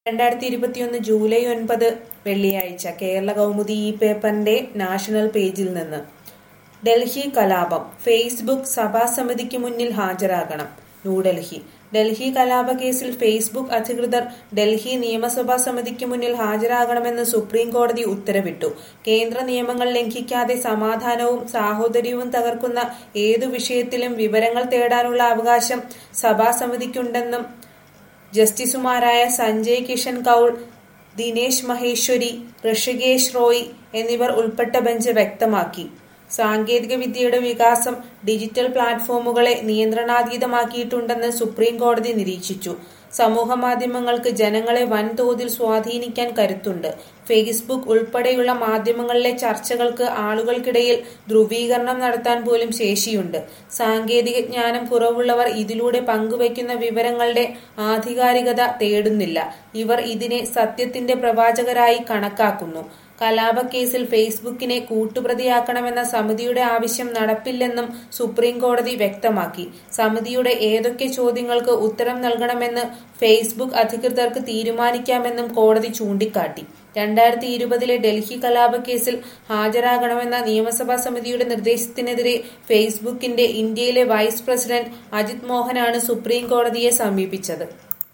രണ്ടായിരത്തി ഇരുപത്തിയൊന്ന് ജൂലൈ ഒൻപത് വെള്ളിയാഴ്ച കേരള കൗമുദി ഈ പേപ്പറിന്റെ നാഷണൽ പേജിൽ നിന്ന് ഡൽഹി കലാപം ഫേസ്ബുക്ക് സഭാസമിതിക്ക് മുന്നിൽ ഹാജരാകണം ന്യൂഡൽഹി ഡൽഹി കലാപ കേസിൽ ഫേസ്ബുക്ക് അധികൃതർ ഡൽഹി നിയമസഭാ സമിതിക്ക് മുന്നിൽ ഹാജരാകണമെന്ന് സുപ്രീം കോടതി ഉത്തരവിട്ടു കേന്ദ്ര നിയമങ്ങൾ ലംഘിക്കാതെ സമാധാനവും സാഹോദര്യവും തകർക്കുന്ന ഏതു വിഷയത്തിലും വിവരങ്ങൾ തേടാനുള്ള അവകാശം സഭാസമിതിക്കുണ്ടെന്നും ജസ്റ്റിസുമാരായ സഞ്ജയ് കിഷൻ കൌൾ ദിനേശ് മഹേശ്വരി ഋഷികേശ് റോയ് എന്നിവർ ഉൾപ്പെട്ട ബെഞ്ച് വ്യക്തമാക്കി സാങ്കേതിക വിദ്യയുടെ വികാസം ഡിജിറ്റൽ പ്ലാറ്റ്ഫോമുകളെ നിയന്ത്രണാതീതമാക്കിയിട്ടുണ്ടെന്ന് സുപ്രീം കോടതി നിരീക്ഷിച്ചു സമൂഹ മാധ്യമങ്ങൾക്ക് ജനങ്ങളെ വൻതോതിൽ സ്വാധീനിക്കാൻ കരുത്തുണ്ട് ഫേസ്ബുക്ക് ഉൾപ്പെടെയുള്ള മാധ്യമങ്ങളിലെ ചർച്ചകൾക്ക് ആളുകൾക്കിടയിൽ ധ്രുവീകരണം നടത്താൻ പോലും ശേഷിയുണ്ട് സാങ്കേതിക ജ്ഞാനം കുറവുള്ളവർ ഇതിലൂടെ പങ്കുവയ്ക്കുന്ന വിവരങ്ങളുടെ ആധികാരികത തേടുന്നില്ല ഇവർ ഇതിനെ സത്യത്തിന്റെ പ്രവാചകരായി കണക്കാക്കുന്നു കലാപക്കേസിൽ ഫേസ്ബുക്കിനെ കൂട്ടുപ്രതിയാക്കണമെന്ന സമിതിയുടെ ആവശ്യം നടപ്പില്ലെന്നും സുപ്രീം കോടതി വ്യക്തമാക്കി സമിതിയുടെ ഏതൊക്കെ ചോദ്യങ്ങൾക്ക് ഉത്തരം നൽകണമെന്ന് ഫേസ്ബുക്ക് അധികൃതർക്ക് തീരുമാനിക്കാമെന്നും കോടതി ചൂണ്ടിക്കാട്ടി രണ്ടായിരത്തി ഇരുപതിലെ ഡൽഹി കലാപക്കേസിൽ ഹാജരാകണമെന്ന നിയമസഭാ സമിതിയുടെ നിർദ്ദേശത്തിനെതിരെ ഫേസ്ബുക്കിന്റെ ഇന്ത്യയിലെ വൈസ് പ്രസിഡന്റ് അജിത് മോഹനാണ് സുപ്രീം കോടതിയെ സമീപിച്ചത്